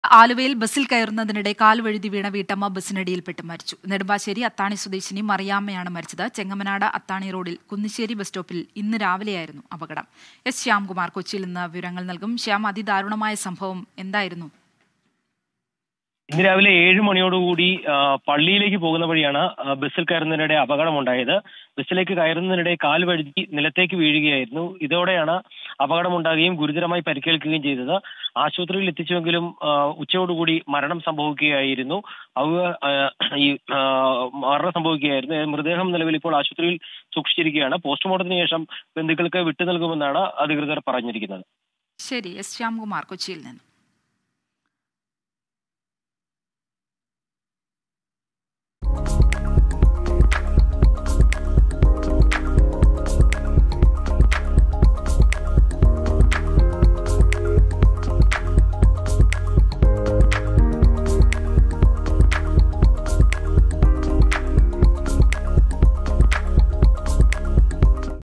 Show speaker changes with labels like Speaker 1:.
Speaker 1: ആലുവയിൽ ബസ്സിൽ കയറുന്നതിനിടെ കാൽ വഴുതി വീണ വീട്ടമ്മ ബസ്സിനടിയിൽപ്പെട്ട് മരിച്ചു നെടുമ്പാശ്ശേരി അത്താണി സ്വദേശിനി മറിയാമ്മയാണ് മരിച്ചത് ചെങ്ങമനാട് അത്താണി റോഡിൽ കുന്നിശ്ശേരി ബസ് സ്റ്റോപ്പിൽ ഇന്ന് രാവിലെയായിരുന്നു അപകടം എസ് ശ്യാംകുമാർ കൊച്ചിയിൽ നിന്ന് വിവരങ്ങൾ നൽകും ശ്യാം അതിദാരുണമായ സംഭവം എന്തായിരുന്നു
Speaker 2: ഇന്ന് രാവിലെ ഏഴ് മണിയോടുകൂടി ആ, പള്ളിയിലേക്ക് പോകുന്ന വഴിയാണ് ആ, ബസ്സിൽ കയറുന്നതിനിടെ അപകടമുണ്ടായത് ബസ്സിലേക്ക് കയറുന്നതിനിടെ കാൽ വഴുതി നിലത്തേക്ക് വീഴുകയായിരുന്നു ഇതോടെയാണ് അപകടമുണ്ടാകുകയും ഗുരുതരമായി പരിക്കേൽക്കുകയും ചെയ്തത് ആശുപത്രിയിൽ എത്തിച്ചുവെങ്കിലും ആ, ഉച്ചയോടുകൂടി മരണം സംഭവിക്കുകയായിരുന്നു അവ ആ, ഈ ആ, മരണം സംഭവിക്കുകയായിരുന്നു മൃതദേഹം നിലവിൽ ഇപ്പോൾ ആശുപത്രിയിൽ സൂക്ഷിച്ചിരിക്കുകയാണ് പോസ്റ്റ്മോർട്ടത്തിന് ശേഷം ബന്ധുക്കൾക്ക് വിട്ടു നൽകുമെന്നാണ് അധികൃതർ പറഞ്ഞിരിക്കുന്നത്
Speaker 1: ശരി എസ് ശ്യാംകുമാർ കൊച്ചിയിൽ നിന്ന്